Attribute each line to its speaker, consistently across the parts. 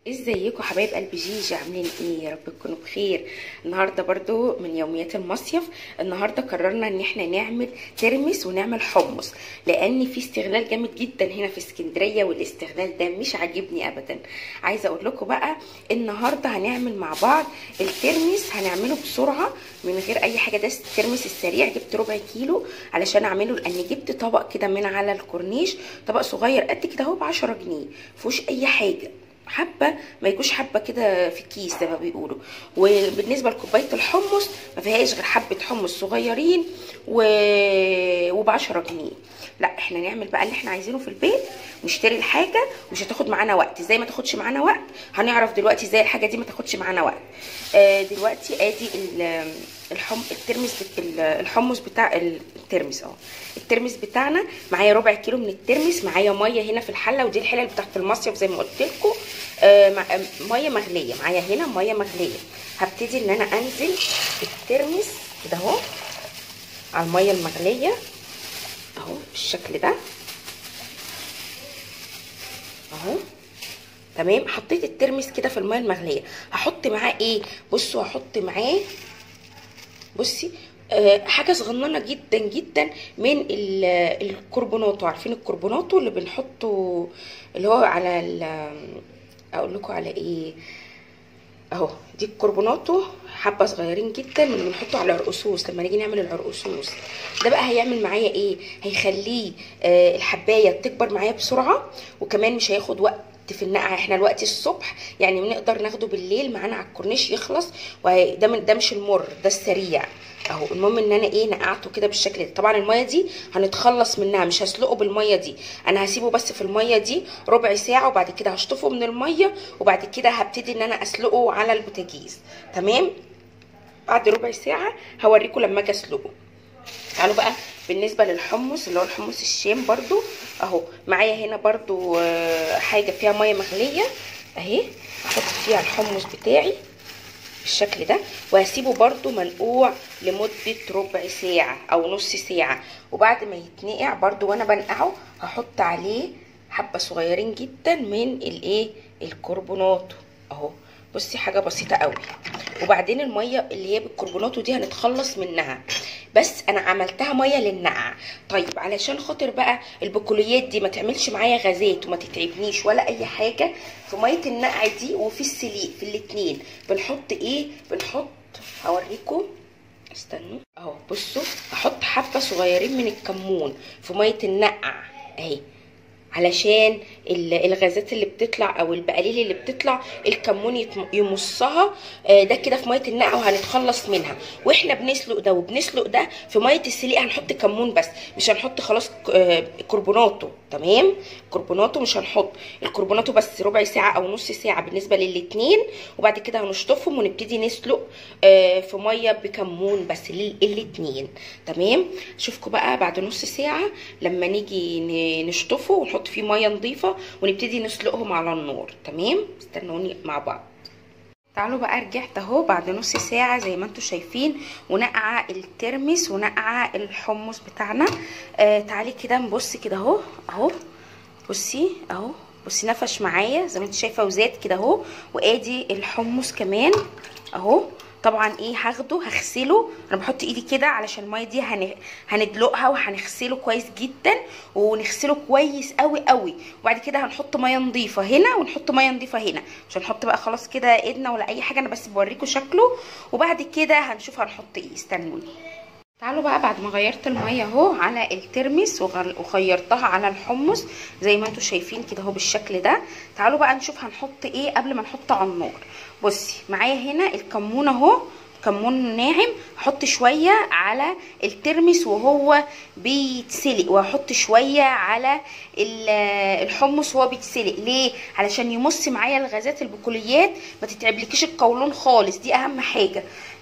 Speaker 1: ازيكم حبايب قلب جيجي عاملين ايه يا رب تكونوا بخير النهارده برضو من يوميات المصيف النهارده قررنا ان احنا نعمل ترمس ونعمل حمص لان في استغلال جامد جدا هنا في اسكندريه والاستغلال ده مش عاجبني ابدا عايزه اقول لكم بقى النهارده هنعمل مع بعض الترمس هنعمله بسرعه من غير اي حاجه ده الترمس السريع جبت ربع كيلو علشان اعمله لان جبت طبق كده من على الكورنيش طبق صغير قد كده اهو ب 10 جنيه مفيهوش اي حاجه حبه ما يكونش حبه كده في كيس زي ما بيقولوا وبالنسبه لكوبايه الحمص ما فيهاش غير حبه حمص صغيرين و... وب 10 جنيه لا احنا نعمل بقى اللي احنا عايزينه في البيت نشتري الحاجه مش هتاخد معانا وقت ازاي ما تاخدش معانا وقت هنعرف دلوقتي ازاي الحاجه دي ما تاخدش معانا وقت آه دلوقتي ادي الحم الترمس بت... الحمص بتاع الترمس اه الترمس بتاعنا معايا ربع كيلو من الترمس معايا ميه هنا في الحله ودي الحلل بتاعت المصيف زي ما قلت لكم آه مع... ميه مغليه معايا هنا ميه مغليه هبتدي ان انا انزل الترمس كده اهو على الميه المغليه اهو بالشكل ده اهو تمام حطيت الترمس كده في الميه المغليه هحط معاه ايه بصوا هحط معاه بصي أه حاجه صغننه جدا جدا من الكربوناتو عارفين الكربوناتو اللي بنحطه اللي هو على اقول لكم على ايه اهو دي الكربوناتو حبه صغيرين جدا من اللي بنحطه على العرقسوس لما نيجي نعمل العرقسوس ده بقى هيعمل معايا ايه هيخليه آه الحبايه تكبر معايا بسرعه وكمان مش هياخد وقت في النقع احنا الوقت الصبح يعني بنقدر ناخده بالليل معانا على الكورنيش يخلص وده من ده مش المر ده السريع اهو المهم ان انا ايه نقعته كده بالشكل ده طبعا الميه دي هنتخلص منها مش هسلقه بالميه دي انا هسيبه بس في الميه دي ربع ساعه وبعد كده هشطفه من الميه وبعد كده هبتدي ان انا اسلقه على البوتاجيز تمام بعد ربع ساعه هوريكم لما اجي اسلقه تعالوا بقى بالنسبه للحمص اللي هو الحمص الشام برضو اهو معايا هنا برضو حاجه فيها ميه مغليه اهي احط فيها الحمص بتاعي بالشكل ده وهسيبه برضو منقوع لمدة ربع ساعة او نص ساعة وبعد ما يتنقع برضو وانا بنقعه هحط عليه حبة صغيرين جدا من الايه الكربوناتو اهو بصي حاجة بسيطة قوي وبعدين المية اللي هي بالكربوناتو دي هنتخلص منها بس انا عملتها ميه للنقع طيب علشان خاطر بقى البقوليات دي ما تعملش معايا غازات وما تتعبنيش ولا اي حاجه في ميه النقع دي وفي السليق في الاتنين بنحط ايه بنحط هوريكم استنوا اهو بصوا هحط حبه صغيرين من الكمون في ميه النقع اهي علشان الغازات اللي بتطلع او البقاليل اللي بتطلع الكمون يمصها ده كده في ميه النقع وهنتخلص منها واحنا بنسلق ده وبنسلق ده في ميه السليق هنحط كمون بس مش هنحط خلاص كربوناتو تمام كربوناتو مش هنحط الكربوناتو بس ربع ساعه او نص ساعه بالنسبه للاتنين وبعد كده هنشطفهم ونبتدي نسلق في ميه بكمون بس للاتنين تمام اشوفكم بقى بعد نص ساعه لما نيجي نشطفه ونحط فيه ميه نظيفه ونبتدي نسلقهم على النار تمام استنوني مع بعض تعالوا بقى رجعت اهو بعد نص ساعة زي ما انتم شايفين ونقع الترمس ونقع الحمص بتاعنا آه تعالي كده نبص كده اهو اهو بصي اهو بصي نفش معايا زي ما انت شايفه وزاد كده اهو وادي الحمص كمان اهو طبعا ايه هاخده هغسله انا بحط ايدي كده علشان الميه دي هن... هندلقها وهنغسله كويس جدا ونغسله كويس قوي قوي وبعد كده هنحط ميه نظيفه هنا ونحط ميه نظيفه هنا مش هنحط بقى خلاص كده ايدنا ولا اي حاجه انا بس بوريكم شكله وبعد كده هنشوف هنحط ايه استنوني تعالوا بقى بعد ما غيرت الميه اهو على الترمس وغيرتها على الحمص زي ما انتم شايفين كده اهو بالشكل ده تعالوا بقى نشوف هنحط ايه قبل ما نحطه على النار بصي معايا هنا الكمون اهو كمون ناعم هحط شويه على الترمس وهو بيتسلق وهحط شويه على الحمص وهو بيتسلق ليه علشان يمص معايا الغازات البقوليات ما تتعبلكيش القولون خالص دي اهم حاجه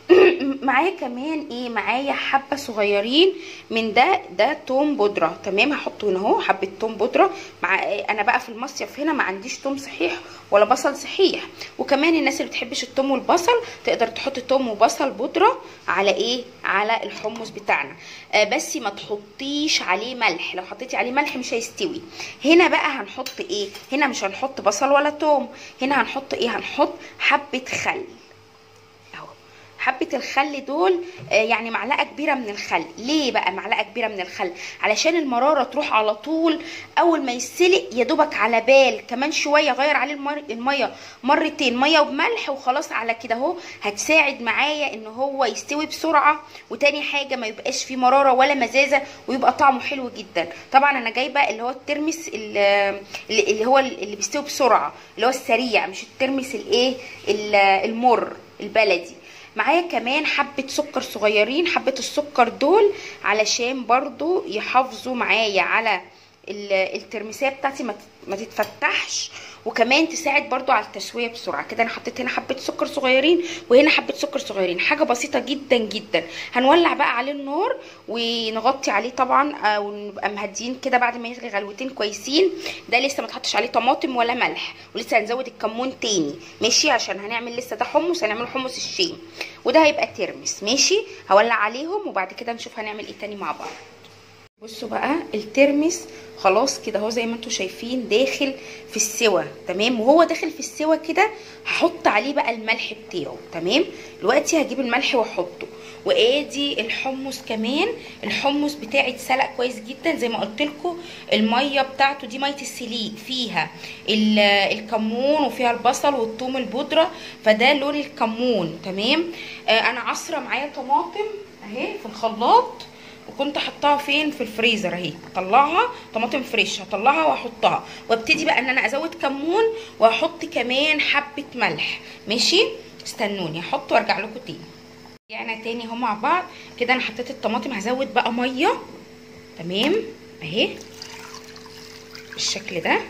Speaker 1: معايا كمان ايه معايا حبه صغيرين من ده ده توم بودره تمام هحطه هنا اهو حبه توم بودره مع انا بقى في المصيف هنا ما عنديش توم صحيح ولا بصل صحيح وكمان الناس اللي بتحبش التوم والبصل تقدر تحط توم وبصل بودره على ايه على الحمص بتاعنا آه بس ما تحطيش عليه ملح لو حطيتي عليه ملح مش هيستوي هنا بقى هنحط ايه هنا مش هنحط بصل ولا توم هنا هنحط ايه هنحط حبه خل اهو حبه الخل دول آه يعني معلقه كبيره من الخل ليه بقى معلقه كبيره من الخل علشان المراره تروح على طول اول ما يتسلق يا دوبك على بال كمان شويه غير عليه المر... الميه مرتين ميه وملح وخلاص على كده اهو هتساعد معايا ان هو يستوي بسرعه وتاني حاجه ما يبقاش فيه مراره ولا مزازه ويبقى طعمه حلو جدا طبعا انا جايبه اللي هو الترمس اللي, اللي هو اللي بيستوي بسرعه اللي هو السريع مش الترمس الايه المر البلدي معايا كمان حبة سكر صغيرين حبة السكر دول علشان برضو يحافظوا معايا على الترمسيه بتاعتي ما تتفتحش وكمان تساعد برضو على التسويه بسرعه كده انا حطيت هنا حبه سكر صغيرين وهنا حبه سكر صغيرين حاجه بسيطه جدا جدا هنولع بقى عليه النار ونغطي عليه طبعا ونبقى مهديين كده بعد ما يغلي غلوتين كويسين ده لسه ما تحطش عليه طماطم ولا ملح ولسه هنزود الكمون تاني ماشي عشان هنعمل لسه ده حمص هنعمل حمص الشام وده هيبقى ترمس ماشي هولع عليهم وبعد كده نشوف هنعمل ايه تاني مع بعض بصوا بقى الترمس خلاص كده اهو زي ما انتم شايفين داخل في السوا تمام وهو داخل في السوا كده هحط عليه بقى الملح بتاعه تمام دلوقتي هجيب الملح واحطه وادي الحمص كمان الحمص بتاعي اتسلق كويس جدا زي ما قلت لكم الميه بتاعته دي ميه السليق فيها الكمون وفيها البصل والثوم البودره فده لون الكمون تمام آه انا عصره معايا طماطم اهي في الخلاط وكنت حطاها فين في الفريزر اهي اطلعها طماطم فريش هطلعها واحطها وابتدي بقى ان انا ازود كمون واحط كمان حبه ملح ماشي استنوني احط وارجع لكم تاني رجعنا تاني اهو مع بعض كده انا حطيت الطماطم هزود بقى ميه تمام اهي بالشكل ده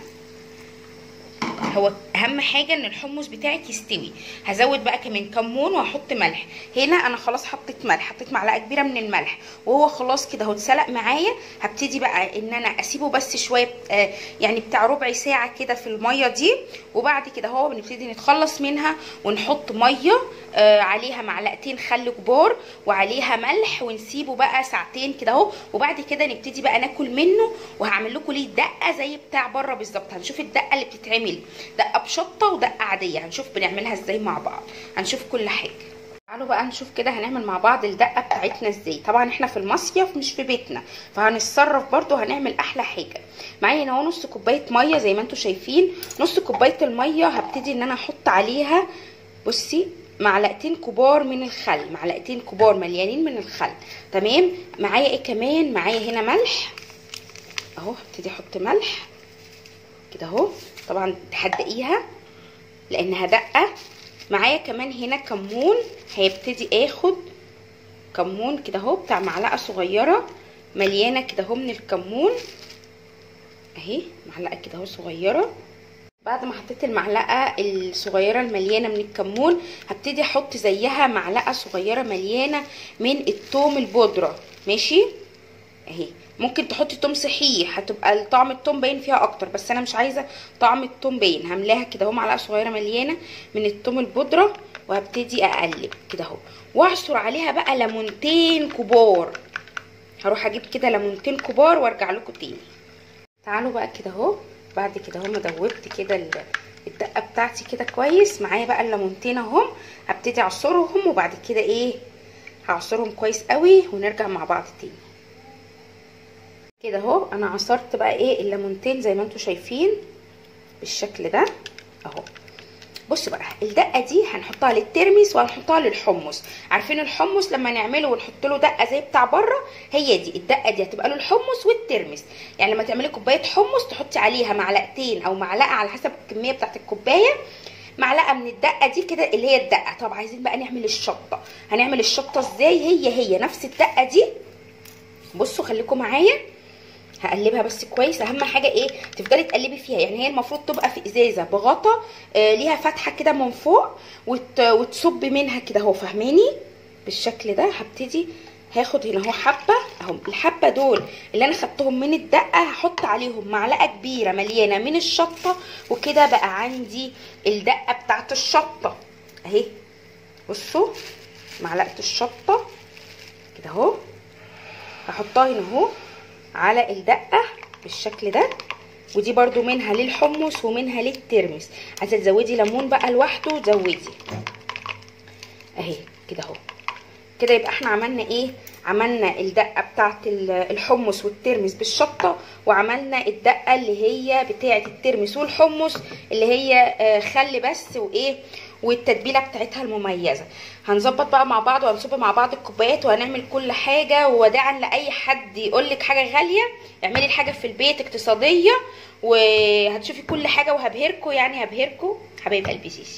Speaker 1: هو اهم حاجه ان الحمص بتاعك يستوي هزود بقى كمان كمون وهحط ملح هنا انا خلاص حطيت ملح حطيت معلقه كبيره من الملح وهو خلاص كده اهو اتسلق معايا هبتدي بقى ان انا اسيبه بس شويه آه يعني بتاع ربع ساعه كده في الميه دي وبعد كده اهو بنبتدي نتخلص منها ونحط ميه آه عليها معلقتين خل كبار وعليها ملح ونسيبه بقى ساعتين كده اهو وبعد كده نبتدي بقى ناكل منه وهعمل لكم ليه دقه زي بتاع بره بالظبط هنشوف الدقه اللي بتتعمل دقه بشطه ودقه عاديه هنشوف بنعملها ازاي مع بعض هنشوف كل حاجه تعالوا بقى نشوف كده هنعمل مع بعض الدقه بتاعتنا ازاي طبعا احنا في المصيف مش في بيتنا فهنتصرف برضو هنعمل احلى حاجه معايا هنا نص كوبايه ميه زي ما انتم شايفين نص كوبايه الميه هبتدي ان انا احط عليها بصي معلقتين كبار من الخل معلقتين كبار مليانين من الخل تمام معايا ايه كمان معايا هنا ملح اهو هبتدي احط ملح كده اهو طبعا تحدقيها لانها دقه معايا كمان هنا كمون هيبتدي اخد كمون كده اهو بتاع معلقه صغيره مليانه كده اهو من الكمون اهي معلقه كده اهو صغيره بعد ما حطيت المعلقه الصغيره المليانه من الكمون هبتدي احط زيها معلقه صغيره مليانه من الثوم البودره ماشي اهي ممكن تحطي توم صحيح هتبقى طعم التوم باين فيها اكتر بس انا مش عايزه طعم التوم باين هملاها كده اهو معلقه صغيره مليانه من التوم البودره وهبتدي اقلب كده اهو واعصر عليها بقى ليمونتين كبار هروح اجيب كده ليمونتين كبار وارجع لكم تاني تعالوا بقى كده اهو بعد كده اهو ما دوبت كده الدقه بتاعتي كده كويس معايا بقى الليمونتين اهم هبتدي اعصرهم وبعد كده ايه هعصرهم كويس قوي ونرجع مع بعض تاني كده اهو انا عصرت بقى ايه الليمونتين زي ما انتم شايفين بالشكل ده اهو بصوا بقى الدقه دي هنحطها للترمس وهنحطها للحمص عارفين الحمص لما نعمله ونحط له دقه زي بتاع بره هي دي الدقه دي هتبقى له الحمص والترمس يعني لما تعملي كوبايه حمص تحطي عليها معلقتين او معلقه على حسب الكميه بتاعت الكوبايه معلقه من الدقه دي كده اللي هي الدقه طب عايزين بقى نعمل الشطه هنعمل الشطه ازاي هي هي نفس الدقه دي بصوا خليكم معايا هقلبها بس كويس اهم حاجه ايه تفضلي تقلبي فيها يعني هي المفروض تبقى في ازازه بغطا آه ليها فتحه كده من فوق وت... وتصب منها كده اهو فاهماني بالشكل ده هبتدي هاخد هنا اهو حبه اهو الحبه دول اللي انا خدتهم من الدقه هحط عليهم معلقه كبيره مليانه من الشطه وكده بقى عندي الدقه بتاعت الشطه اهي بصوا معلقه الشطه كده اهو هحطها هنا اهو على الدقه بالشكل ده ودي برضو منها للحمص ومنها للترمس عايزه تزودي ليمون بقى لوحده زودي اهي كده اهو كده يبقى احنا عملنا ايه عملنا الدقه بتاعه الحمص والترمس بالشطه وعملنا الدقه اللي هي بتاعه الترمس والحمص اللي هي خل بس وايه والتتبيله بتاعتها المميزه هنظبط بقى مع بعض وهنصب مع بعض الكوبايات وهنعمل كل حاجه وداعا لاي حد يقول لك حاجه غاليه اعملي الحاجه في البيت اقتصاديه وهتشوفي كل حاجه وهبهركم يعني هبهركم حبايب قلبي سيسي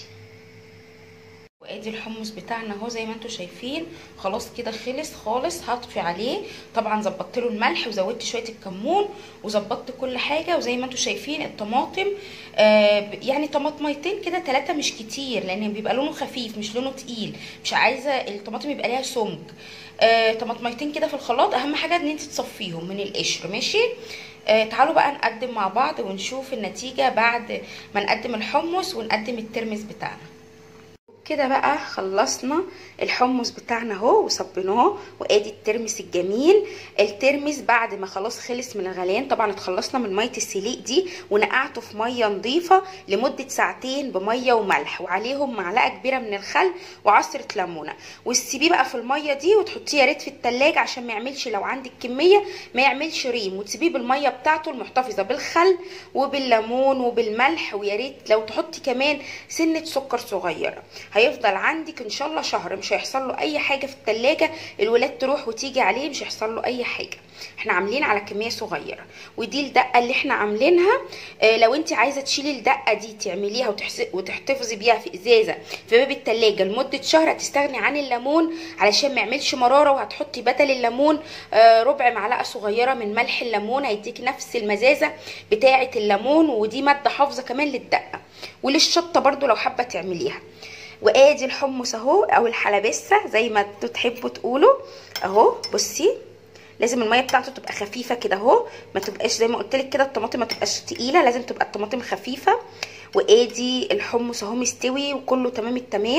Speaker 1: وادي الحمص بتاعنا اهو زي ما انتم شايفين خلاص كده خلص خالص هطفي عليه طبعا ظبطت له الملح وزودت شويه الكمون وظبطت كل حاجه وزي ما انتم شايفين الطماطم آه يعني طماطميتين كده ثلاثه مش كتير لان بيبقى لونه خفيف مش لونه تقيل مش عايزه الطماطم يبقى ليها سمك آه طماطميتين كده في الخلاط اهم حاجه ان انت تصفيهم من القشر ماشي آه تعالوا بقى نقدم مع بعض ونشوف النتيجه بعد ما نقدم الحمص ونقدم الترمس بتاعنا كده بقى خلصنا الحمص بتاعنا اهو وصبيناه وادي الترمس الجميل الترمس بعد ما خلاص خلص من الغليان طبعا اتخلصنا من ميه السليق دي ونقعته في ميه نظيفه لمده ساعتين بميه وملح وعليهم معلقه كبيره من الخل وعصره ليمونه وتسيبيه بقى في الميه دي وتحطيه يا ريت في التلاجة عشان ما يعملش لو عندك كميه ما يعملش ريم وتسيبيه بالميه بتاعته المحتفظه بالخل وبالليمون وبالملح ويا ريت لو تحطي كمان سنه سكر صغيره هيفضل عندك ان شاء الله شهر مش هيحصل له اي حاجه في التلاجة الولاد تروح وتيجي عليه مش هيحصل له اي حاجه احنا عاملين على كميه صغيره ودي الدقه اللي احنا عاملينها اه لو انت عايزه تشيلي الدقه دي تعمليها وتحتفظي بيها في ازازه في باب التلاجة لمده شهر هتستغني عن الليمون علشان ما يعملش مراره وهتحطي بدل الليمون اه ربع معلقه صغيره من ملح الليمون هيديك نفس المزازه بتاعه الليمون ودي ماده حافظه كمان للدقه وللشطه برده لو حابه تعمليها وادي الحمص اهو او الحلبسه زي ما انتوا تحبوا تقولوا اهو بصي لازم الميه بتاعته تبقى خفيفه كده اهو ما تبقاش زي ما قلت لك كده الطماطم ما تبقاش تقيله لازم تبقى الطماطم خفيفه وادي الحمص اهو مستوي وكله تمام التمام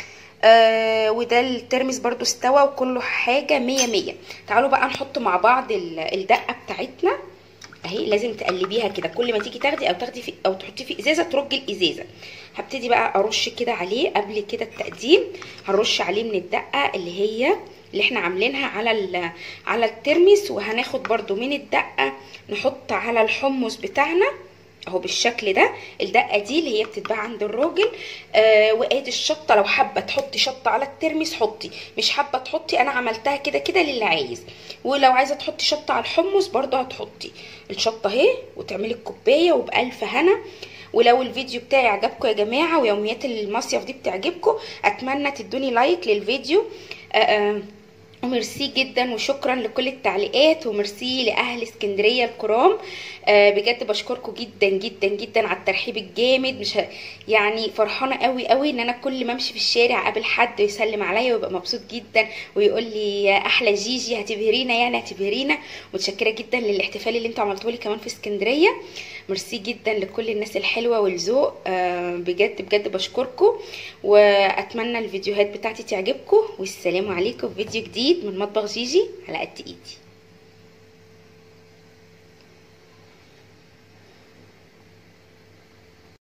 Speaker 1: آه وده الترمس برده استوى وكله حاجه مية مية تعالوا بقى نحط مع بعض الدقه بتاعتنا اهي لازم تقلبيها كده كل ما تيجي تاخدي او تاخدي في او تحطيه في ازازه ترجي الازازه هبتدي بقى ارش كده عليه قبل كده التقديم هنرش عليه من الدقه اللي هي اللي احنا عاملينها على على الترمس وهناخد برده من الدقه نحط على الحمص بتاعنا اهو بالشكل ده الدقه دي اللي هي بتتباع عند الراجل آه وادي الشطه لو حابه تحطي شطه على الترمس حطي مش حابه تحطي انا عملتها كده كده للي عايز ولو عايزه تحطي شطه على الحمص برده هتحطي الشطه اهي وتعملي الكوبايه وبالف هنا ولو الفيديو بتاعي عجبكم يا جماعه ويوميات المصيف دي بتعجبكم اتمنى تدوني لايك للفيديو آه آه وميرسي جدا وشكرا لكل التعليقات وميرسي لاهل اسكندريه الكرام آه بجد بشكركم جدا جدا جدا على الترحيب الجامد مش ه... يعني فرحانه قوي قوي ان انا كل ما امشي في الشارع اقابل حد يسلم عليا ويبقى مبسوط جدا ويقول لي يا احلى جيجي هتبهرينا يعني هتبهرينا متشكره جدا للاحتفال اللي انتوا عملتوه لي كمان في اسكندريه ميرسي جدا لكل الناس الحلوه والذوق آه بجد بجد بشكركم واتمنى الفيديوهات بتاعتي تعجبكم والسلام عليكم في فيديو جديد من مطبخ جيجي على قد ايدي